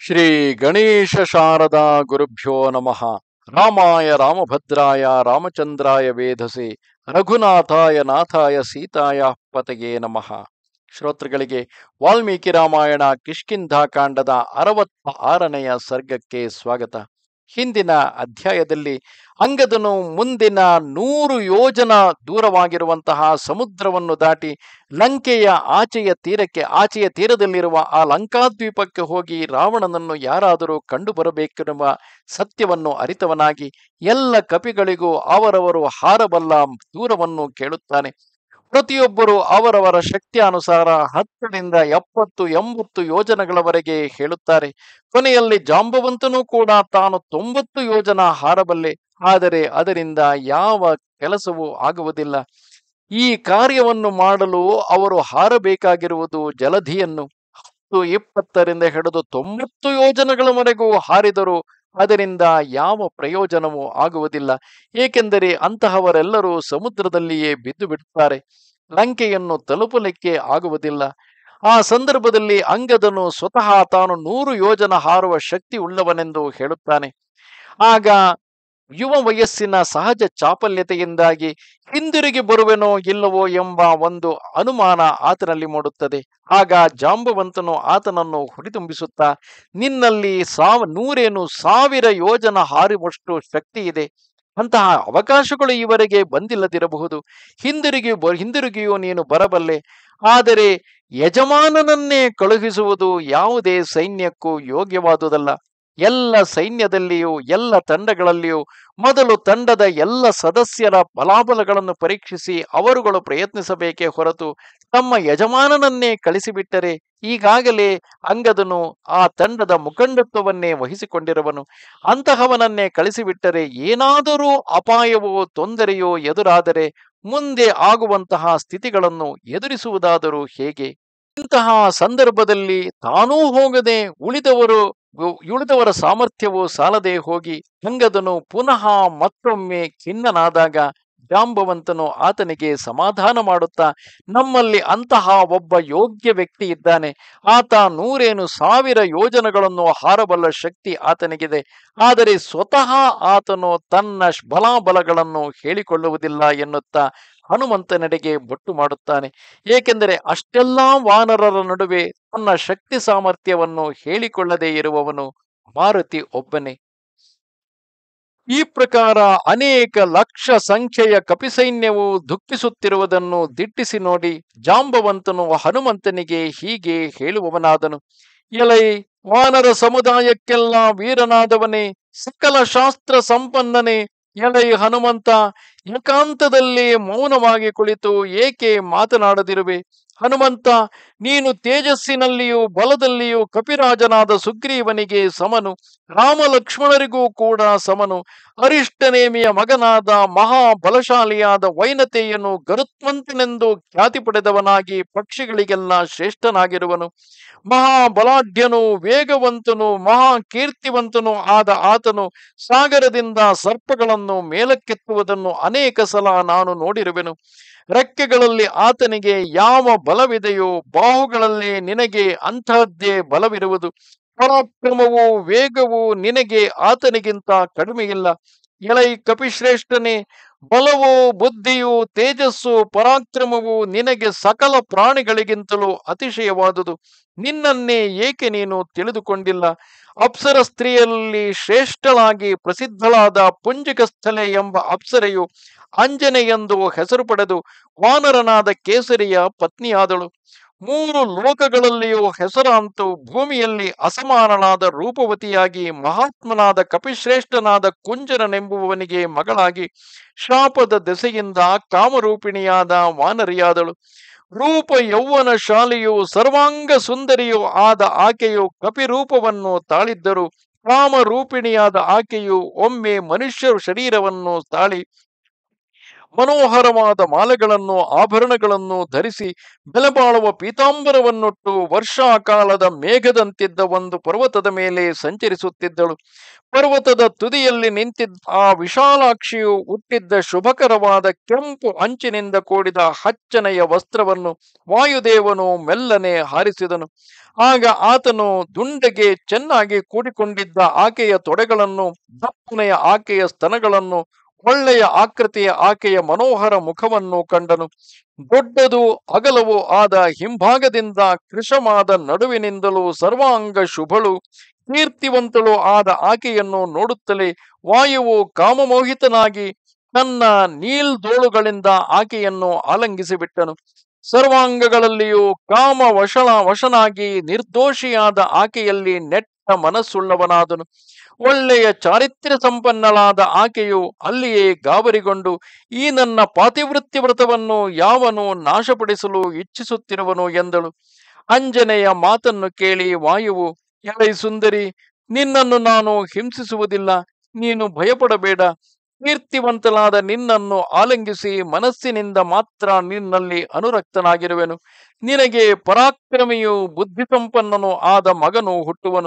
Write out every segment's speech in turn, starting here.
ಶ್ರೀ ಗಣೇಶ ಶಾರದಾ ಗುರುಭ್ಯೋ ನಮಃ ರಾಮಾಯ ರಾಮಭದ್ರಾಯ ರಾಮಚಂದ್ರಾಯ ವೇಧಸೆ ರಘುನಾಥಾಯ ನಾಥಾಯ ಸೀತಾಯ ಪತಗೆ ನಮಃ ಶ್ರೋತೃಗಳಿಗೆ ವಾಲ್ಮೀಕಿ ರಾಮಾಯಣ ಕಿಷ್ಕಿಂಧಾಕಾಂಡದ ಅರವತ್ತ ಆರನೆಯ ಸರ್ಗಕ್ಕೆ ಸ್ವಾಗತ ಹಿಂದಿನ ಅಧ್ಯಾಯದಲ್ಲಿ ಅಂಗದನು ಮುಂದಿನ ನೂರು ಯೋಜನ ದೂರವಾಗಿರುವಂತಹ ಸಮುದ್ರವನ್ನು ದಾಟಿ ಲಂಕೆಯ ಆಚೆಯ ತೀರಕ್ಕೆ ಆಚೆಯ ತೀರದಲ್ಲಿರುವ ಆ ಲಂಕಾದ್ವೀಪಕ್ಕೆ ಹೋಗಿ ರಾವಣನನ್ನು ಯಾರಾದರೂ ಕಂಡು ಬರಬೇಕೆನ್ನುವ ಸತ್ಯವನ್ನು ಅರಿತವನಾಗಿ ಎಲ್ಲ ಕಪಿಗಳಿಗೂ ಅವರವರು ಹಾರಬಲ್ಲ ದೂರವನ್ನು ಕೇಳುತ್ತಾನೆ ಪ್ರತಿಯೊಬ್ಬರು ಅವರವರ ಶಕ್ತಿಯಾನುಸಾರ ಹತ್ತರಿಂದ ಎಪ್ಪತ್ತು ಎಂಬತ್ತು ಯೋಜನಗಳವರೆಗೆ ಹೇಳುತ್ತಾರೆ ಕೊನೆಯಲ್ಲಿ ಜಾಂಬವಂತನೂ ಕೂಡ ತಾನು ತೊಂಬತ್ತು ಯೋಜನ ಹಾರಬಲ್ಲೆ ಆದರೆ ಅದರಿಂದ ಯಾವ ಕೆಲಸವೂ ಆಗುವುದಿಲ್ಲ ಈ ಕಾರ್ಯವನ್ನು ಮಾಡಲು ಅವರು ಹಾರಬೇಕಾಗಿರುವುದು ಜಲಧಿಯನ್ನು ಹತ್ತು ಇಪ್ಪತ್ತರಿಂದ ಹಿಡಿದು ತೊಂಬತ್ತು ಯೋಜನಗಳವರೆಗೂ ಹಾರಿದರು ಅದರಿಂದ ಯಾವ ಪ್ರಯೋಜನವೂ ಆಗುವುದಿಲ್ಲ ಏಕೆಂದರೆ ಅಂತಹವರೆಲ್ಲರೂ ಸಮುದ್ರದಲ್ಲಿಯೇ ಬಿದ್ದು ಬಿಡುತ್ತಾರೆ ಲಂಕೆಯನ್ನು ತಲುಪಲಿಕ್ಕೆ ಆಗುವುದಿಲ್ಲ ಆ ಸಂದರ್ಭದಲ್ಲಿ ಅಂಗದನು ಸ್ವತಃ ತಾನು ನೂರು ಯೋಜನ ಹಾರುವ ಶಕ್ತಿ ಉಳ್ಳವನೆಂದು ಹೇಳುತ್ತಾನೆ ಆಗ ಯುವ ವಯಸ್ಸಿನ ಸಹಜ ಚಾಪಲ್ಯತೆಯಿಂದಾಗಿ ಹಿಂದಿರುಗಿ ಬರುವೆನೋ ಇಲ್ಲವೋ ಎಂಬ ಒಂದು ಅನುಮಾನ ಆತನಲ್ಲಿ ಮೂಡುತ್ತದೆ ಆಗ ಜಾಂಬವಂತನು ಆತನನ್ನು ಹುರಿದುಂಬಿಸುತ್ತಾ ನಿನ್ನಲ್ಲಿ ಸಾವ ನೂರೇನು ಸಾವಿರ ಯೋಜನ ಹಾರುವಷ್ಟು ಶಕ್ತಿ ಇದೆ ಅಂತಹ ಅವಕಾಶಗಳು ಇವರೆಗೆ ಬಂದಿಲ್ಲದಿರಬಹುದು ಹಿಂದಿರುಗಿ ಬ ಹಿಂದಿರುಗಿಯೂ ನೀನು ಬರಬಲ್ಲೆ ಆದರೆ ಯಜಮಾನನನ್ನೇ ಕಳುಹಿಸುವುದು ಯಾವುದೇ ಸೈನ್ಯಕ್ಕೂ ಯೋಗ್ಯವಾದುದಲ್ಲ ಎಲ್ಲ ಸೈನ್ಯದಲ್ಲಿಯೂ ಎಲ್ಲ ತಂಡಗಳಲ್ಲಿಯೂ ಮೊದಲು ತಂಡದ ಎಲ್ಲ ಸದಸ್ಯರ ಬಲಾಬಲಗಳನ್ನು ಪರೀಕ್ಷಿಸಿ ಅವರುಗಳು ಪ್ರಯತ್ನಿಸಬೇಕೇ ಹೊರತು ತಮ್ಮ ಯಜಮಾನನನ್ನೇ ಕಳಿಸಿಬಿಟ್ಟರೆ ಈಗಾಗಲೇ ಅಂಗದನು ಆ ತಂಡದ ಮುಖಂಡತ್ವವನ್ನೇ ವಹಿಸಿಕೊಂಡಿರುವನು ಅಂತಹವನನ್ನೇ ಕಳಿಸಿಬಿಟ್ಟರೆ ಏನಾದರೂ ಅಪಾಯವೋ ತೊಂದರೆಯೋ ಎದುರಾದರೆ ಮುಂದೆ ಆಗುವಂತಹ ಸ್ಥಿತಿಗಳನ್ನು ಎದುರಿಸುವುದಾದರೂ ಹೇಗೆ ಇಂತಹ ಸಂದರ್ಭದಲ್ಲಿ ತಾನೂ ಹೋಗದೆ ಉಳಿದವರು ಉಳಿದವರ ಸಾಮರ್ಥ್ಯವು ಸಾಲದೆ ಹೋಗಿ ಅಂಗದನು ಪುನಃ ಮತ್ತೊಮ್ಮೆ ಖಿನ್ನನಾದಾಗ ಜಾಂಬವಂತನು ಆತನಿಗೆ ಸಮಾಧಾನ ಮಾಡುತ್ತಾ ನಮ್ಮಲ್ಲಿ ಅಂತಹ ಒಬ್ಬ ಯೋಗ್ಯ ವ್ಯಕ್ತಿ ಇದ್ದಾನೆ ಆತ ನೂರೇನು ಸಾವಿರ ಯೋಜನಗಳನ್ನು ಹಾರಬಲ್ಲ ಶಕ್ತಿ ಆತನಿಗಿದೆ ಆದರೆ ಸ್ವತಃ ಆತನು ತನ್ನ ಬಲಾಬಲಗಳನ್ನು ಹೇಳಿಕೊಳ್ಳುವುದಿಲ್ಲ ಎನ್ನುತ್ತಾ ಹನುಮಂತನೆಡೆಗೆ ಬೊಟ್ಟು ಮಾಡುತ್ತಾನೆ ಏಕೆಂದರೆ ಅಷ್ಟೆಲ್ಲಾ ವಾನರರ ನಡುವೆ ತನ್ನ ಶಕ್ತಿ ಸಾಮರ್ಥ್ಯವನ್ನು ಹೇಳಿಕೊಳ್ಳದೇ ಇರುವವನು ಮಾರುತಿ ಒಬ್ಬನೇ ಈ ಪ್ರಕಾರ ಅನೇಕ ಲಕ್ಷ ಸಂಖ್ಯೆಯ ಕಪಿಸೈನ್ಯವು ದುಃಖಿಸುತ್ತಿರುವುದನ್ನು ದಿಟ್ಟಿಸಿ ನೋಡಿ ಜಾಂಬವಂತನು ಹನುಮಂತನಿಗೆ ಹೀಗೆ ಹೇಳುವವನಾದನು ಎಲೈ ವಾನರ ಸಮುದಾಯಕ್ಕೆಲ್ಲ ವೀರನಾದವನೇ ಸಕಲ ಶಾಸ್ತ್ರ ಸಂಪನ್ನನೇ ಎಲೈ ಹನುಮಂತ ಏಕಾಂತದಲ್ಲಿ ಮೌನವಾಗಿ ಕುಳಿತು ಏಕೆ ಮಾತನಾಡದಿರುವೆ ಹನುಮಂತ ನೀನು ತೇಜಸ್ಸಿನಲ್ಲಿಯೂ ಬಲದಲ್ಲಿಯೂ ಕಪಿರಾಜನಾದ ಸುಗ್ರೀವನಿಗೆ ಸಮನು ರಾಮ ಲಕ್ಷ್ಮಣರಿಗೂ ಕೂಡ ಸಮನು ಅರಿಷ್ಟನೇಮಿಯ ಮಗನಾದ ಮಹಾ ಬಲಶಾಲಿಯಾದ ವೈನತೆಯನ್ನು ಗರುತ್ಮಂತನೆಂದು ಖ್ಯಾತಿ ಪಡೆದವನಾಗಿ ಪಕ್ಷಿಗಳಿಗೆಲ್ಲ ಶ್ರೇಷ್ಠನಾಗಿರುವನು ಮಹಾಬಲಾಢ್ಯನು ವೇಗವಂತನು ಮಹಾ ಕೀರ್ತಿವಂತನು ಆದ ಆತನು ಸಾಗರದಿಂದ ಸರ್ಪಗಳನ್ನು ಮೇಲಕ್ಕೆತ್ತುವುದನ್ನು ಅನೇಕ ಸಲ ನಾನು ನೋಡಿರುವೆನು ರೆಕ್ಕೆಗಳಲ್ಲಿ ಆತನಿಗೆ ಯಾವ ಬಲವಿದೆಯೋ ಬಾಹುಗಳಲ್ಲಿ ನಿನಗೆ ಅಂತಹದ್ದೇ ಬಲವಿರುವುದು ಪರಾಕ್ರಮವು ವೇಗವು ನಿನಗೆ ಆತನಿಗಿಂತ ಕಡಿಮೆಯಿಲ್ಲ ಎಲೈ ಕಪಿಶ್ರೇಷ್ಠನೇ ಬಲವು ಬುದ್ಧಿಯು ತೇಜಸ್ಸು ಪರಾಕ್ರಮವು ನಿನಗೆ ಸಕಲ ಪ್ರಾಣಿಗಳಿಗಿಂತಲೂ ಅತಿಶಯವಾದುದು ನಿನ್ನನ್ನೇ ಏಕೆ ನೀನು ತಿಳಿದುಕೊಂಡಿಲ್ಲ ಅಪ್ಸರ ಸ್ತ್ರೀಯಲ್ಲಿ ಶ್ರೇಷ್ಠಳಾಗಿ ಪ್ರಸಿದ್ಧಳಾದ ಪುಂಜಿಕಸ್ಥಲೆ ಎಂಬ ಅಪ್ಸರೆಯು ಅಂಜನೆ ಎಂದು ಹೆಸರು ಪಡೆದು ವಾನರನಾದ ಕೇಸರಿಯ ಪತ್ನಿಯಾದಳು ಮೂರು ಲೋಕಗಳಲ್ಲಿಯೂ ಹೆಸರಾಂತು ಭೂಮಿಯಲ್ಲಿ ಅಸಮಾನನಾದ ರೂಪವತಿಯಾಗಿ ಮಹಾತ್ಮನಾದ ಕಪಿಶ್ರೇಷ್ಠನಾದ ಕುಂಜರನೆಂಬುವವನಿಗೆ ಮಗಳಾಗಿ ಶಾಪದ ದೆಸೆಯಿಂದ ಕಾಮರೂಪಿಣಿಯಾದ ವಾನರಿಯಾದಳು ರೂಪ ಯೌವನ ಶಾಲೆಯು ಸರ್ವಾಂಗ ಸುಂದರಿಯೂ ಆದ ಆಕೆಯು ಕಪಿರೂಪವನ್ನು ತಾಳಿದ್ದರು ಕಾಮರೂಪಿಣಿಯಾದ ಆಕೆಯು ಒಮ್ಮೆ ಮನುಷ್ಯ ಶರೀರವನ್ನು ತಾಳಿ ಮನೋಹರವಾದ ಮಾಲೆಗಳನ್ನು ಆಭರಣಗಳನ್ನು ಧರಿಸಿ ಬೆಲೆಬಾಳುವ ಪೀತಾಂಬರವನ್ನುಟ್ಟು ವರ್ಷಾಕಾಲದ ಮೇಘದಂತಿದ್ದ ಒಂದು ಪರ್ವತದ ಮೇಲೆ ಸಂಚರಿಸುತ್ತಿದ್ದಳು ಪರ್ವತದ ತುದಿಯಲ್ಲಿ ನಿಂತಿದ್ದ ಆ ವಿಶಾಲಾಕ್ಷಿಯು ಹುಟ್ಟಿದ್ದ ಶುಭಕರವಾದ ಕೆಂಪು ಅಂಚಿನಿಂದ ಕೂಡಿದ ಹಚ್ಚನೆಯ ವಸ್ತ್ರವನ್ನು ವಾಯುದೇವನು ಮೆಲ್ಲನೆ ಹಾರಿಸಿದನು ಆಗ ಆತನು ದುಂಡೆಗೆ ಚೆನ್ನಾಗಿ ಕೂಡಿಕೊಂಡಿದ್ದ ಆಕೆಯ ತೊಡೆಗಳನ್ನು ದಪ್ಪನೆಯ ಆಕೆಯ ಸ್ತನಗಳನ್ನು ಒಳ್ಳೆಯ ಆಕೃತಿಯ ಆಕೆಯ ಮನೋಹರ ಮುಖವನ್ನು ಕಂಡನು ದೊಡ್ಡದು ಅಗಲವೂ ಆದ ಹಿಂಭಾಗದಿಂದ ಕೃಶಮಾದ ನಡುವಿನಿಂದಲೂ ಸರ್ವಾಂಗ ಶುಭಳು ಕೀರ್ತಿವಂತಳು ಆದ ಆಕೆಯನ್ನು ನೋಡುತ್ತಲೇ ವಾಯುವು ಕಾಮಮೋಹಿತನಾಗಿ ತನ್ನ ನೀಲ್ದೋಳುಗಳಿಂದ ಆಕೆಯನ್ನು ಆಲಂಗಿಸಿಬಿಟ್ಟನು ಸರ್ವಾಂಗಗಳಲ್ಲಿಯೂ ಕಾಮ ವಶನ ವಶನಾಗಿ ನಿರ್ದೋಷಿಯಾದ ಆಕೆಯಲ್ಲಿ ನೆಟ್ಟ ಮನಸ್ಸುಳ್ಳವನಾದನು ಒಳ್ಳೆಯ ಚಾರಿತ್ರ್ಯ ಸಂಪನ್ನಳಾದ ಆಕೆಯು ಅಲ್ಲಿಯೇ ಗಾಬರಿಗೊಂಡು ಈ ನನ್ನ ಪಾತಿವೃತ್ಯ ವ್ರತವನ್ನು ಯಾವನು ನಾಶಪಡಿಸಲು ಇಚ್ಛಿಸುತ್ತಿರುವನು ಎಂದಳು ಅಂಜನೆಯ ಮಾತನ್ನು ಕೇಳಿ ವಾಯುವು ಎಲೈ ಸುಂದರಿ ನಿನ್ನನ್ನು ನಾನು ಹಿಂಸಿಸುವುದಿಲ್ಲ ನೀನು ಭಯಪಡಬೇಡ ಕೀರ್ತಿವಂತಲಾದ ನಿನ್ನನ್ನು ಆಲಂಗಿಸಿ ಮನಸ್ಸಿನಿಂದ ಮಾತ್ರ ನಿನ್ನಲ್ಲಿ ಅನುರಕ್ತನಾಗಿರುವೆನು ನಿನಗೆ ಪರಾಕ್ರಮಿಯೂ ಬುದ್ಧಿ ಸಂಪನ್ನನೂ ಆದ ಮಗನು ಹುಟ್ಟುವನು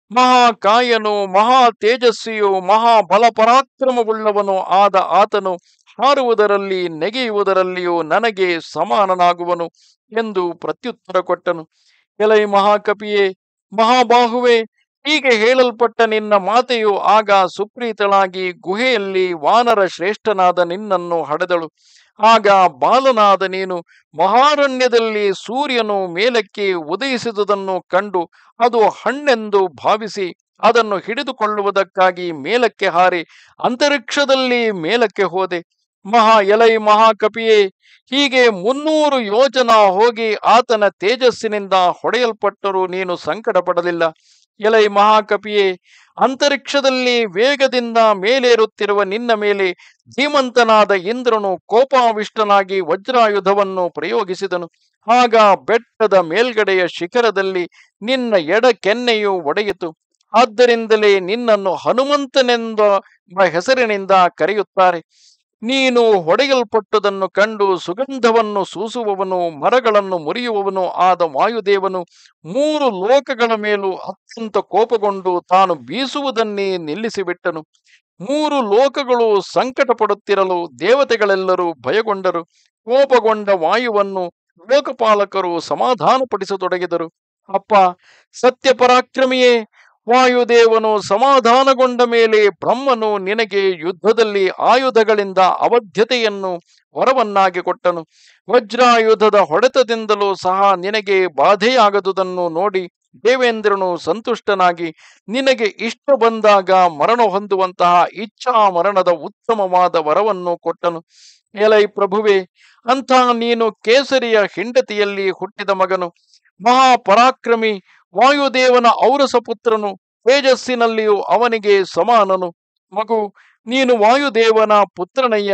ಮಹಾಕಾಯನು ಮಹಾ ತೇಜಸ್ವಿಯು ಮಹಾಬಲ ಪರಾಕ್ರಮವುಳ್ಳವನು ಆದ ಆತನು ಹಾರುವುದರಲ್ಲಿ ನೆಗೆಯುವುದರಲ್ಲಿಯೂ ನನಗೆ ಸಮಾನನಾಗುವನು ಎಂದು ಪ್ರತ್ಯುತ್ತರ ಕೊಟ್ಟನು ಎಲೈ ಮಹಾಕಪಿಯೇ ಮಹಾಬಾಹುವೆ ಹೀಗೆ ಹೇಳಲ್ಪಟ್ಟ ನಿನ್ನ ಮಾತೆಯು ಆಗ ಸುಪ್ರೀತಳಾಗಿ ಗುಹೆಯಲ್ಲಿ ವಾನರ ಶ್ರೇಷ್ಠನಾದ ನಿನ್ನನ್ನು ಹಡೆದಳು ಆಗ ಬಾಲನಾದ ನೀನು ಮಹಾರಣ್ಯದಲ್ಲಿ ಸೂರ್ಯನು ಮೇಲಕ್ಕೆ ಉದಯಿಸಿದುದನ್ನು ಕಂಡು ಅದು ಹಣ್ಣೆಂದು ಭಾವಿಸಿ ಅದನ್ನು ಹಿಡಿದುಕೊಳ್ಳುವುದಕ್ಕಾಗಿ ಮೇಲಕ್ಕೆ ಹಾರಿ ಅಂತರಿಕ್ಷದಲ್ಲಿ ಮೇಲಕ್ಕೆ ಹೋದೆ ಮಹಾ ಎಲೈ ಮಹಾಕಪಿಯೇ ಹೀಗೆ ಮುನ್ನೂರು ಯೋಜನ ಹೋಗಿ ಆತನ ತೇಜಸ್ಸಿನಿಂದ ಹೊಡೆಯಲ್ಪಟ್ಟರೂ ನೀನು ಸಂಕಟ ಪಡಲಿಲ್ಲ ಎಲೈ ಮಹಾಕಪಿಯೇ ಅಂತರಿಕ್ಷದಲ್ಲಿ ವೇಗದಿಂದ ಮೇಲೇರುತ್ತಿರುವ ನಿನ್ನ ಮೇಲೆ ಧೀಮಂತನಾದ ಇಂದ್ರನು ಕೋಪಾವಿಷ್ಟನಾಗಿ ವಜ್ರಾಯುಧವನ್ನು ಪ್ರಯೋಗಿಸಿದನು ಆಗ ಬೆಟ್ಟದ ಮೇಲ್ಗಡೆಯ ಶಿಖರದಲ್ಲಿ ನಿನ್ನ ಎಡ ಕೆನ್ನೆಯು ಒಡೆಯಿತು ಆದ್ದರಿಂದಲೇ ನಿನ್ನನ್ನು ಹನುಮಂತನೆಂದ ಹೆಸರಿನಿಂದ ಕರೆಯುತ್ತಾರೆ ನೀನು ಹೊಡೆಯಲ್ಪಟ್ಟುದನ್ನು ಕಂಡು ಸುಗಂಧವನ್ನು ಸೂಸುವವನು ಮರಗಳನ್ನು ಮುರಿಯುವವನು ಆದ ವಾಯುದೇವನು ಮೂರು ಲೋಕಗಳ ಮೇಲೂ ಅತ್ಯಂತ ಕೋಪಗೊಂಡು ತಾನು ಬೀಸುವುದನ್ನೇ ನಿಲ್ಲಿಸಿಬಿಟ್ಟನು ಮೂರು ಲೋಕಗಳು ಸಂಕಟ ಪಡುತ್ತಿರಲು ದೇವತೆಗಳೆಲ್ಲರೂ ಭಯಗೊಂಡರು ಕೋಪಗೊಂಡ ವಾಯುವನ್ನು ಲೋಕಪಾಲಕರು ಸಮಾಧಾನಪಡಿಸತೊಡಗಿದರು ಅಪ್ಪ ಸತ್ಯ ಪರಾಕ್ರಮಿಯೇ ವಾಯುದೇವನು ಸಮಾಧಾನಗೊಂಡ ಮೇಲೆ ಬ್ರಹ್ಮನು ನಿನಗೆ ಯುದ್ಧದಲ್ಲಿ ಆಯುಧಗಳಿಂದ ಅವಧ್ಯತೆಯನ್ನು ವರವನ್ನಾಗಿ ಕೊಟ್ಟನು ವಜ್ರಾಯುಧದ ಹೊಡೆತದಿಂದಲೂ ಸಹ ನಿನಗೆ ಬಾಧೆಯಾಗದುದನ್ನು ನೋಡಿ ದೇವೇಂದ್ರನು ಸಂತುಷ್ಟನಾಗಿ ನಿನಗೆ ಇಷ್ಟ ಬಂದಾಗ ಮರಣ ಹೊಂದುವಂತಹ ಇಚ್ಛಾ ಮರಣದ ಉತ್ತಮವಾದ ವರವನ್ನು ಕೊಟ್ಟನು ಎಲೈ ಪ್ರಭುವೆ ಅಂಥ ನೀನು ಕೇಸರಿಯ ಹಿಂಡತಿಯಲ್ಲಿ ಹುಟ್ಟಿದ ಮಗನು ಮಹಾಪರಾಕ್ರಮಿ ವಾಯುದೇವನ ಔರಸ ಪುತ್ರನು ತೇಜಸ್ಸಿನಲ್ಲಿಯೂ ಅವನಿಗೆ ಸಮಾನನು ಮಗು ನೀನು ವಾಯುದೇವನ ಪುತ್ರನಯ್ಯ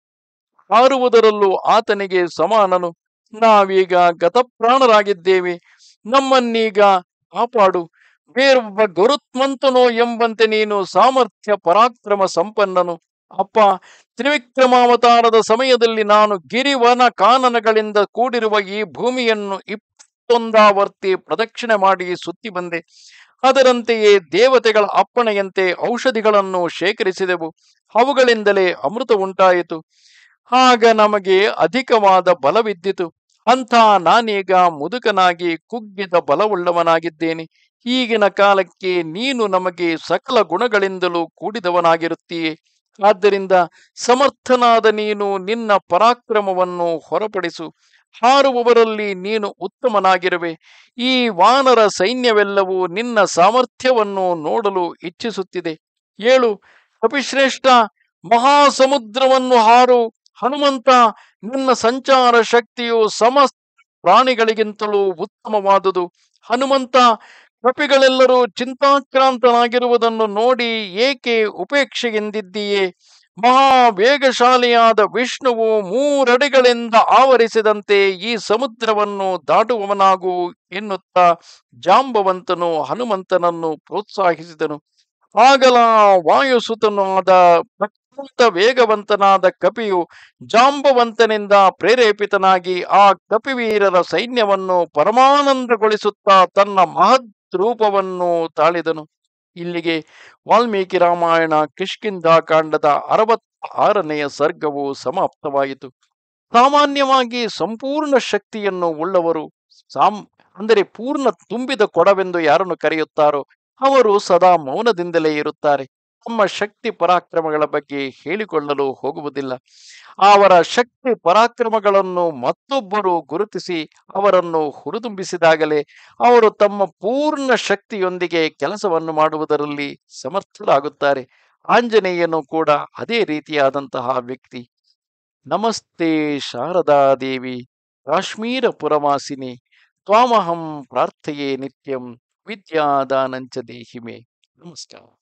ಹಾರುವುದರಲ್ಲೂ ಆತನಿಗೆ ಸಮಾನನು ನಾವೀಗ ಗತಪ್ರಾಣರಾಗಿದ್ದೇವೆ ನಮ್ಮನ್ನೀಗ ಕಾಪಾಡು ಬೇರೊಬ್ಬ ಗರುತ್ಮಂತನೋ ಎಂಬಂತೆ ನೀನು ಸಾಮರ್ಥ್ಯ ಪರಾಕ್ರಮ ಸಂಪನ್ನನು ಅಪ್ಪ ತ್ರಿವಿಕ್ರಮಾವತಾರದ ಸಮಯದಲ್ಲಿ ನಾನು ಗಿರಿವನ ಕಾನನಗಳಿಂದ ಕೂಡಿರುವ ಈ ಭೂಮಿಯನ್ನು ಇಪ್ಪತ್ತೊಂದಾವರ್ತಿ ಪ್ರದಕ್ಷಿಣೆ ಮಾಡಿ ಸುತ್ತಿ ಬಂದೆ ಅದರಂತೆಯೇ ದೇವತೆಗಳ ಅಪ್ಪಣೆಯಂತೆ ಔಷಧಿಗಳನ್ನು ಶೇಖರಿಸಿದೆವು ಅವುಗಳಿಂದಲೇ ಅಮೃತ ಉಂಟಾಯಿತು ಆಗ ನಮಗೆ ಅಧಿಕವಾದ ಬಲವಿದ್ದಿತು ಅಂಥ ನಾನೀಗ ಮುದುಕನಾಗಿ ಕುಗ್ಗಿದ ಬಲವುಳ್ಳವನಾಗಿದ್ದೇನೆ ಈಗಿನ ಕಾಲಕ್ಕೆ ನೀನು ನಮಗೆ ಸಕಲ ಗುಣಗಳಿಂದಲೂ ಕೂಡಿದವನಾಗಿರುತ್ತೀಯೆ ಆದ್ದರಿಂದ ಸಮರ್ಥನಾದ ನೀನು ನಿನ್ನ ಪರಾಕ್ರಮವನ್ನು ಹೊರಪಡಿಸು ಹಾರುವವರಲ್ಲಿ ನೀನು ಉತ್ತಮನಾಗಿರುವೆ ಈ ವಾನರ ಸೈನ್ಯವೆಲ್ಲವೂ ನಿನ್ನ ಸಾಮರ್ಥ್ಯವನ್ನು ನೋಡಲು ಇಚ್ಛಿಸುತ್ತಿದೆ ಏಳು ಕಪಿಶ್ರೇಷ್ಠ ಮಹಾಸಮುದ್ರವನ್ನು ಹಾರು ಹನುಮಂತ ನಿನ್ನ ಸಂಚಾರ ಶಕ್ತಿಯು ಸಮಸ್ತ ಪ್ರಾಣಿಗಳಿಗಿಂತಲೂ ಉತ್ತಮವಾದುದು ಹನುಮಂತ ಕಪಿಗಳೆಲ್ಲರೂ ಚಿಂತಾಕ್ರಾಂತನಾಗಿರುವುದನ್ನು ನೋಡಿ ಏಕೆ ಉಪೇಕ್ಷೆಗೆಂದಿದ್ದೀಯೇ ಮಹಾ ವೇಗಶಾಲಿಯಾದ ವಿಷ್ಣುವು ಮೂರಡಿಗಳಿಂದ ಆವರಿಸಿದಂತೆ ಈ ಸಮುದ್ರವನ್ನು ದಾಟುವವನಾಗು ಎನ್ನುತ್ತಾ ಜಾಂಬವಂತನು ಹನುಮಂತನನ್ನು ಪ್ರೋತ್ಸಾಹಿಸಿದನು ಆಗಲ ವಾಯುಸುತನಾದ ಅತ್ಯಂತ ವೇಗವಂತನಾದ ಕಪಿಯು ಜಾಂಬವಂತನಿಂದ ಪ್ರೇರೇಪಿತನಾಗಿ ಆ ಕಪಿವೀರರ ಸೈನ್ಯವನ್ನು ಪರಮಾನಂದಗೊಳಿಸುತ್ತಾ ತನ್ನ ಮಹದ್ ರೂಪವನ್ನು ತಾಳಿದನು ಇಲ್ಲಿಗೆ ವಾಲ್ಮೀಕಿ ರಾಮಾಯಣ ಕಿಷ್ಕಿಂಧಾಕಾಂಡದ ಅರವತ್ತ ಆರನೆಯ ಸರ್ಗವು ಸಮಾಪ್ತವಾಯಿತು ಸಾಮಾನ್ಯವಾಗಿ ಸಂಪೂರ್ಣ ಶಕ್ತಿಯನ್ನು ಉಳ್ಳವರು ಸಾಮ್ ಅಂದರೆ ಪೂರ್ಣ ತುಂಬಿದ ಕೊಡವೆಂದು ಯಾರನ್ನು ಕರೆಯುತ್ತಾರೋ ಅವರು ಸದಾ ಮೌನದಿಂದಲೇ ಇರುತ್ತಾರೆ ತಮ್ಮ ಶಕ್ತಿ ಪರಾಕ್ರಮಗಳ ಬಗ್ಗೆ ಹೇಳಿಕೊಳ್ಳಲು ಹೋಗುವುದಿಲ್ಲ ಅವರ ಶಕ್ತಿ ಪರಾಕ್ರಮಗಳನ್ನು ಮತ್ತೊಬ್ಬರು ಗುರುತಿಸಿ ಅವರನ್ನು ಹುರಿದುಂಬಿಸಿದಾಗಲೇ ಅವರು ತಮ್ಮ ಪೂರ್ಣ ಶಕ್ತಿಯೊಂದಿಗೆ ಕೆಲಸವನ್ನು ಮಾಡುವುದರಲ್ಲಿ ಸಮರ್ಥರಾಗುತ್ತಾರೆ ಆಂಜನೇಯನು ಕೂಡ ಅದೇ ರೀತಿಯಾದಂತಹ ವ್ಯಕ್ತಿ ನಮಸ್ತೆ ಶಾರದಾದೇವಿ ಕಾಶ್ಮೀರ ಪುರವಾಸಿನಿ ತ್ವಾಮಹಂ ಪ್ರಾರ್ಥಯೇ ನಿತ್ಯಂ ವಿದ್ಯಾದಾನಂಚ ದೇಹಿಮೆ ನಮಸ್ಕಾರ